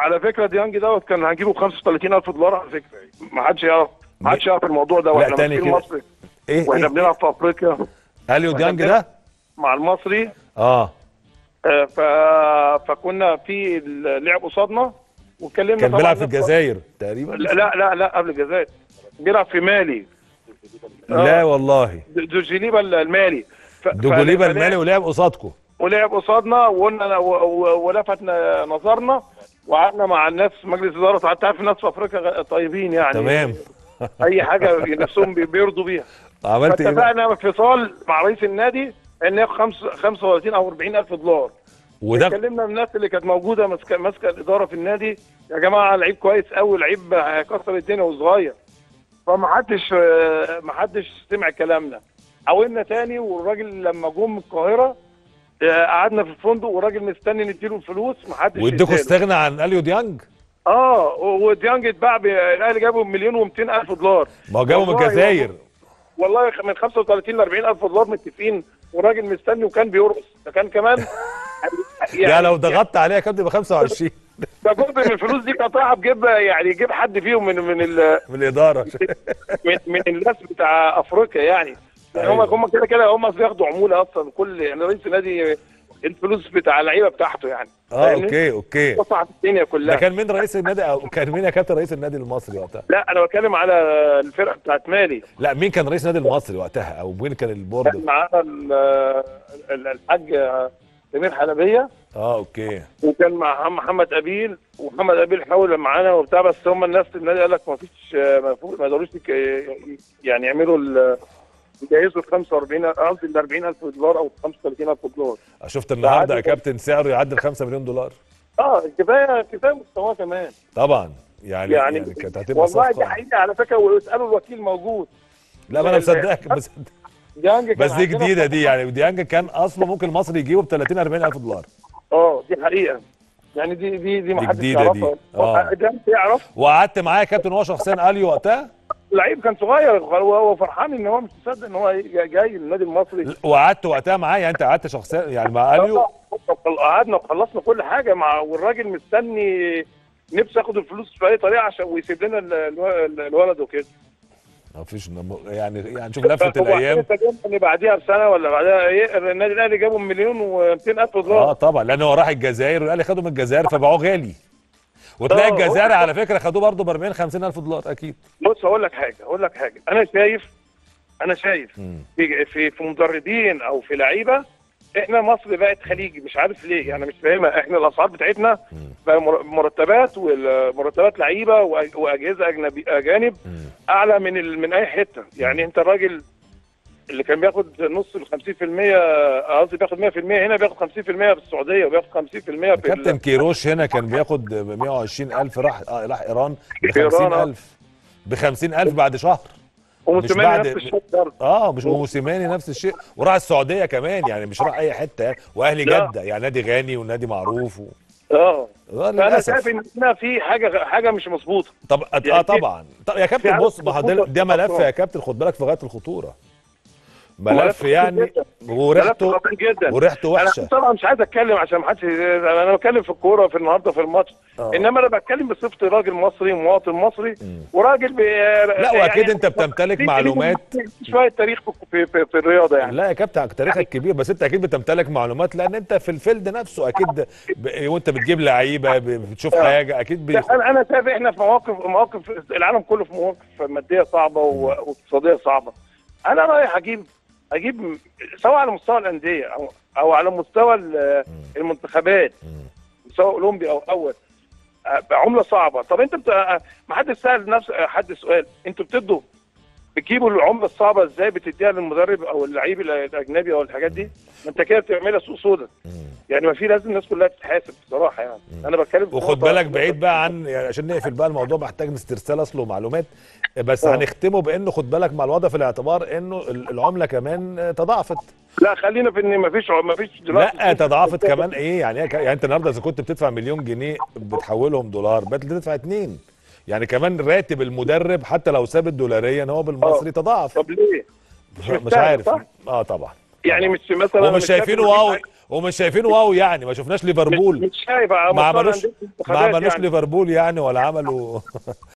على فكره ديانج دوت كان هنجيبه ب 35000 دولار على فكره ما حدش يعرف ما حدش يعرف الموضوع ده واحنا تاني ماسكين كده. مصر ايه واحنا ايه بنلعب في افريقيا اليو ديانج ده مع المصري اه آه، ف... فكنا في لعب قصادنا واتكلمنا كان طبعاً بيلعب في ناس- الجزائر تقريبا لا لا لا, لا قبل الجزائر بيلعب في مالي لا آه. والله د- دوجيليبا المالي ف... دوجوليبا فلعب- المالي ولعب قصادكم ولعب قصادنا وقلنا و- و- ولفت ن- نظرنا وقعدنا مع الناس في مجلس اداره انت عارف الناس في افريقيا غ- طيبين يعني تمام اي حاجه نفسهم بي- بيرضوا بيها عملت ايه بقى؟ فاتفقنا انفصال مع رئيس النادي ان ياخد خمس- 35 او 40 الف دولار وده اتكلمنا من الناس اللي كانت موجوده ماسكه ماسكه الاداره في النادي يا جماعه لعيب كويس قوي لعيب هيكسر الدنيا وصغير فما حدش ما حدش سمع كلامنا حاولنا تاني والراجل لما جم من القاهره آه، قعدنا في الفندق والراجل مستني نديله الفلوس ما حدش واديكوا اداله. استغنى عن اليو ديانج اه وديانج اتباع ب- الاهلي جابه بمليون و200 الف دولار ما هو جابوا من والله الجزائر والله من 35 ل 40 الف دولار متفقين والراجل مستني وكان بيرقص ده كان كمان ده لو ضغطت عليه يا كابتن يبقى 25 ده جزء من الفلوس دي قطعها بجيب يعني يجيب حد فيهم من من ال من الاداره من, من الناس بتاع افريقيا يعني يعني هم أيوة. هم كده كده هم بياخدوا عموله اصلا كل يعني رئيس النادي الفلوس بتاع اللعيبه بتاعته يعني اه فاهمني؟ اوكي اوكي قطعت الدنيا ده كلها كان مين رئيس النادي او كان مين يا كابتن رئيس النادي المصري وقتها؟ لا انا بتكلم على الفرقه بتاعت مالي لا مين كان رئيس النادي المصري وقتها او مين كان كان البورد؟ معانا ال- ال- الحاج سمير حلبيه اه اوكي وكان مع محمد ابيل ومحمد ابيل حاول معانا وبتاع بس هم الناس النادي قال لك ما فيش ما فيش- ما يقدروش يك- يعني يعملوا ال- يجهزوا ال 45 قصدي ال 40000 دولار او 35000 دولار شفت النهارده يا عادي. كابتن سعره يعدي ال 5 مليون دولار اه كفايه كفايه مستواه كمان طبعا يعني يعني, يعني, كانت هتبقى والله دي صفقه حقيقه على فكره واسالوا الوكيل موجود لا ما انا مصدقك بس ديانج كان بس دي عندنا جديده في- دي يعني ديانج كان اصله ممكن المصري يجيبه ب 30 40 الف دولار اه دي حقيقه يعني دي دي دي ما دي حدش جديدة دي. يعرفها آه. ديانج يعرف وقعدت معاه يا كابتن هو شخصيا اليو وقتها لعيب كان صغير هو هو فرحان ان هو مش مصدق ان هو جاي النادي المصري وقعدت وقتها معاه يعني انت قعدت شخصيا يعني مع اليو قعدنا وخلصنا كل حاجه مع والراجل مستني نفسي ياخد الفلوس في اي طريقه عشان ويسيب لنا ال- الو- الولد وكده ما فيش نم- يعني يعني شوف لفه فهو الايام احتمال ان بعديها بسنه ولا بعدها ايه النادي الاهلي جابوا مليون و200 الف اه دولار طبعا لان هو راح الجزائر والاهلي خده من الجزائر فباعوه غالي وتلاقي آه، الجزائر هو- على فكره خدوه برضه ب 40 50 الف دولار اكيد بص هقول لك حاجه هقول لك حاجه انا شايف انا شايف مم. في في في مدربين او في لعيبه احنا مصر بقت خليجي مش عارف ليه انا مش فاهمها احنا الاسعار بتاعتنا بقى مر- مرتبات والمرتبات لعيبه وأج- واجهزه اجنبي اجانب مم. اعلى من ال... من اي حته يعني انت الراجل اللي كان بياخد نص ال 50% قصدي بياخد 100% هنا بياخد 50% في السعوديه وبياخد 50% في كابتن ال... كيروش هنا كان بياخد ب 120 الف راح آه، راح ايران ب في إيران، 50 آه. الف ب 50 الف بعد شهر وموسيماني بعد- نفس الشيء برضه اه مش وموسيماني نفس الشيء وراح السعوديه كمان يعني مش راح اي حته يعني واهلي لا. جده يعني نادي غاني ونادي معروف و... اه آه، فانا للاسف شايف ان هنا في حاجه حاجه مش مظبوطه طب اه يعني في- طبعا طب يا في كابتن عدد بص ما هو ده, خطوط ده ملف أطراف. يا كابتن خد بالك في غايه الخطوره ملف ملف خطير يعني جدا. وريحته ملف خطير جدا وريحته انا وحشه طبعا مش عايز اتكلم عشان ما حدش انا بتكلم في الكوره في النهارده في الماتش آه. انما انا بتكلم بصفتي راجل مصري مواطن مصري مم. وراجل بي... لا واكيد انت بتمتلك في- معلومات شويه تاريخ في, في, في, في الرياضه يعني لا يا كابتن تاريخك كبير بس انت اكيد بتمتلك معلومات لان انت في الفيلد نفسه اكيد ب... وانت بتجيب لعيبه ب... بتشوف آه. حاجه اكيد بي... انا انا شايف احنا في مواقف مواقف العالم كله في مواقف ماديه صعبه و- واقتصاديه صعبه انا رايح اجيب اجيب سواء على مستوى الانديه او او على مستوى ال- المنتخبات مم. سواء اولمبي او اول آه، عمله صعبه طب انت بت... آه، ما حد سال نفس آه، حد سؤال انتوا بتدوا بتجيبوا العمله الصعبه ازاي بتديها للمدرب او اللعيب الاجنبي او الحاجات دي ما انت كده بتعملها سوق سودا مم. يعني ما في لازم الناس كلها تتحاسب بصراحه يعني انا بتكلم في وخد نقطة- بالك بعيد بقى عن يعني عشان نقفل بقى الموضوع محتاج استرسال اصله معلومات بس آه. هنختمه بانه خد بالك مع الوضع في الاعتبار انه ال- العمله كمان تضاعفت لا خلينا في ان ما فيش ما فيش لا تضاعفت كمان ايه يعني إيه- يعني انت النهارده اذا كنت بتدفع مليون جنيه بتحولهم دولار بقيت تدفع اتنين يعني كمان راتب المدرب حتى لو ثابت دولاريا هو بالمصري تضاعف طب ليه؟ مش مستاهل، عارف صح؟ اه طبعا يعني مش مثلا ومش شايف شايفينه إن واو في- ومش شايفين واو يعني ما شفناش ليفربول مش شايف على ما مستوى عملوش الأندية ما والمنتخبات عملوش يعني. ليفربول يعني ولا عملوا